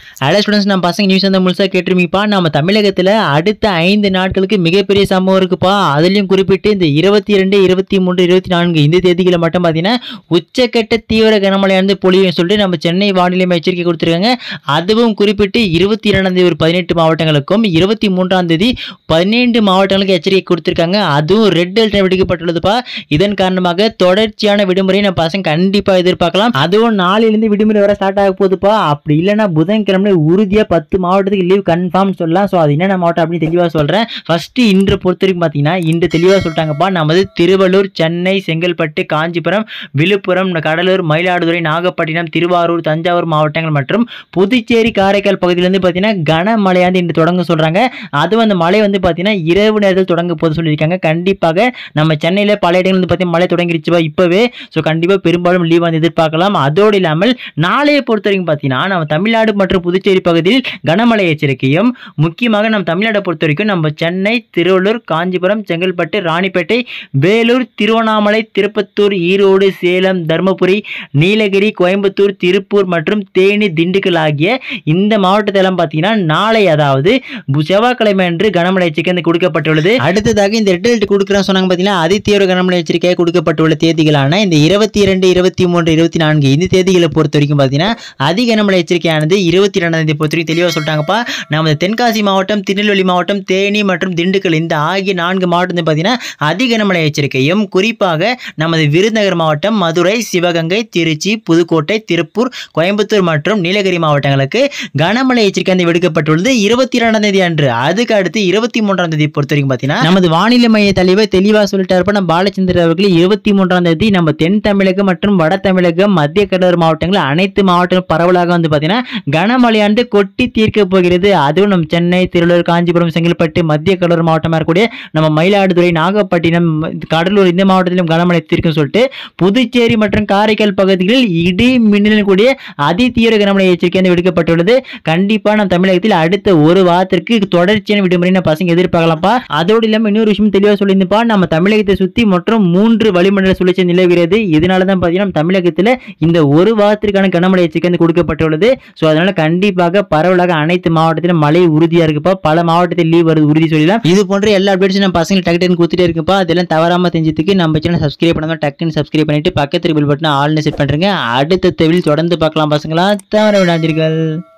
அட ஸ்டூடெண்ட்ஸ் நம்ம பசங்க நியூஸ் வந்து முழுசாக கேட்டிருப்பீங்கப்பா நம்ம தமிழகத்தில் அடுத்த ஐந்து நாட்களுக்கு மிகப்பெரிய சம்பவம் இருக்குப்பா அதுலேயும் குறிப்பிட்டு இந்த இருபத்தி ரெண்டு இருபத்தி மூன்று இருபத்தி நான்கு இந்த தேதிகளை மட்டும் பார்த்தீங்கன்னா உச்சக்கட்ட தீவிர கனமழையானது பொழியும் சொல்லிட்டு நம்ம சென்னை வானிலை மையம் எச்சரிக்கை கொடுத்துருக்காங்க அதுவும் குறிப்பிட்டு இருபத்தி இரண்டாம் தேதி ஒரு பதினெட்டு மாவட்டங்களுக்கும் இருபத்தி மூன்றாம் தேதி பதினெண்டு மாவட்டங்களுக்கு எச்சரிக்கை கொடுத்துருக்காங்க அதுவும் ரெட் அலர்ட் விடுக்கப்பட்டுள்ளதுப்பா இதன் காரணமாக தொடர்ச்சியான விடுமுறை நம்ம பசங்க கண்டிப்பாக எதிர்பார்க்கலாம் அதுவும் நாளையிலேருந்து விடுமுறை வர ஸ்டார்ட் ஆக போகுதுப்பா அப்படி இல்லைன்னா புதன்கிழமை உறுதியாக பத்து மாவட்டத்துக்கு லீவ் கன்ஃபார்ம் சொல்லலாம் ஸோ அது என்னென்ன மாவட்டம் அப்படின்னு தெளிவாக சொல்கிறேன் ஃபஸ்ட்டு இன்று பொறுத்த வரைக்கும் பார்த்தீங்கன்னா இன்று தெளிவாக சொல்லிட்டாங்கப்பா நமது திருவள்ளூர் சென்னை செங்கல்பட்டு காஞ்சிபுரம் விழுப்புரம் கடலூர் மயிலாடுதுறை நாகப்பட்டினம் திருவாரூர் தஞ்சாவூர் மாவட்டங்கள் மற்றும் புதுச்சேரி காரைக்கால் பகுதியிலேருந்து பார்த்தீங்கன்னா கனமழையாந்து இன்று தொடங்க சொல்கிறாங்க அதுவும் அந்த மழை வந்து பார்த்தீங்கன்னா இரவு நேரத்தில் தொடங்க போது சொல்லியிருக்காங்க கண்டிப்பாக நம்ம சென்னையில் பல இடங்கள் வந்து பார்த்தீங்கன்னா மழை தொடங்கிருச்சுப்பா இப்போவே ஸோ கண்டிப்பாக பெரும்பாலும் லீவ் வந்து எதிர்பார்க்கலாம் அதோடு இல்லாமல் நாளைய பொறுத்த வரைக்கும் பார்த்தீங்கன்னா நம்ம தமிழ்நாடு மற்றும் புதுச்சேரி பகுதியில் கனமழை எச்சரிக்கையும் முக்கியமாக நம்ம தமிழ்நாட்டை பொறுத்த வரைக்கும் நம்ம சென்னை திருவள்ளூர் காஞ்சிபுரம் செங்கல்பட்டு ராணிப்பேட்டை வேலூர் திருவண்ணாமலை திருப்பத்தூர் ஈரோடு சேலம் தருமபுரி நீலகிரி கோயம்புத்தூர் திருப்பூர் மற்றும் தேனி திண்டுக்கல் ஆகிய இந்த மாவட்டத்தெல்லாம் பார்த்தீங்கன்னா நாளை அதாவது பு- செவ்வாய்க்கிழமை அன்று கனமழை எச்சரிக்கை வந்து கொடுக்கப்பட்டுள்ளது அடுத்ததாக இந்த ரெட் அலர்ட் கொடுக்குறேன் சொன்னாங்க பார்த்தீங்கன்னா அதிதீவிர கனமழை எச்சரிக்கை கொடுக்கப்பட்டுள்ள தேதிகளான இந்த இருபத்தி இரண்டு இருபத்தி மூன்று இருபத்தி நான்கு இந்த தேதிகளை பொறுத்த வரைக்கும் பார்த்தீங்கன்னா அதிக கனமழை எச்சரிக்கையானது இருபத்தி ரெண்டாம் தேதி பொறுத்த வரைக்கும் தெளிவாக சொல்லிட்டாங்கப்பா நமது தென்காசி மாவட்டம் திருநெல்வேலி மாவட்டம் தேனி மற்றும் திண்டுக்கல் இந்த ஆகிய நான்கு மாவட்டம் வந்து பார்த்தீங்கன்னா அதிக கனமழை எச்சரிக்கையும் குறிப்பாக நமது விருதுநகர் மாவட்டம் மதுரை சிவகங்கை திருச்சி புதுக்கோட்டை திருப்பூர் கோயம்புத்தூர் மற்றும் நீலகிரி மாவட்டங்களுக்கு கனமழை எச்சரிக்கை வந்து விடுக்கப்பட்டுள்ளது இருபத்தி இரண்டாம் தேதி அன்று அதுக்கு அடுத்து இருபத்தி மூன்றாம் தேதி பொறுத்த வரைக்கும் பார்த்தீங்கன்னா நமது வானிலை மைய தலைவர் தெளிவாக சொல்லிட்டாருப்ப நம்ம பாலச்சந்திரன் அவர்கள் இருபத்தி மூன்றாம் தேதி நம்ம தென் தமிழகம் மற்றும் வட தமிழகம் மத்திய கடலோர மாவட்டங்கள் அனைத்து மாவட்டங்களும் பரவலாக வந்து பார்த்தீங்கன்னா கனமழையாண்டு கொட்டி தீர்க்க போகிறது அதுவும் நம்ம சென்னை திருவள்ளூர் காஞ்சிபுரம் செங்கல்பட்டு மத்திய கடலோர மாவட்டமாக இருக்கக்கூடிய நம்ம மயிலாடுதுறை நாகப்பட்டினம் கடலூர் இந்த மாவட்டத்திலும் கனமழை தீர்க்கும் சொல்லிட்டு புதுச்சேரி மற்றும் காரைக்கால் பகுதிகளில் இடி மின்னலுடன் கூடிய அதி தீவிர கனமழை எச்சரிக்கை வந்து விடுக்கப்பட்டுள்ளது கண்டிப்பா நம்ம தமிழகத்தில் அடுத்த ஒரு வாரத்திற்கு தொடர்ச்சியான விடுமுறை நம்ம பசங்க எதிர்பார்க்கலாம்ப்பா அதோடு இல்லாமல் இன்னொரு விஷயம் தெளிவாக சொல்லியிருந்தப்பா நம்ம தமிழகத்தை சுற்றி மற்றும் மூன்று வளிமண்டல சுழற்சி நிலவுகிறது இதனால தான் பார்த்தீங்கன்னா நம்ம தமிழகத்தில் இந்த ஒரு வாரத்திற்கான கனமழை எச்சரிக்கை வந்து கொடுக்கப்பட்டுள்ளது ஸோ அதனால கண்டிப்பாக பரவலாக அனைத்து மாவட்டத்திலும் மழை உறுதியாக இருக்குப்பா பல மாவட்டத்தில் லீவ் வருது உறுதி சொல்லலாம் இது போன்ற எல்லா அப்டேட்ஸும் நம்ம பசங்க டக்கு டக்குன்னு கொடுத்துட்டே இருக்குப்பா அதெல்லாம் தவறாம தெரிஞ்சதுக்கு நம்ம சேனல் சப்ஸ்கிரைப் பண்ணாம டக்குன்னு சப்ஸ்கிரைப் பண்ணிட்டு பக்கத்து பில் பட்டன் ஆல்னு செட் பண்ணுறேங்க அடுத்த தெவில் தொடர்ந்து பார்க்கலாம் பசங்களா தவற விடாதீர்கள்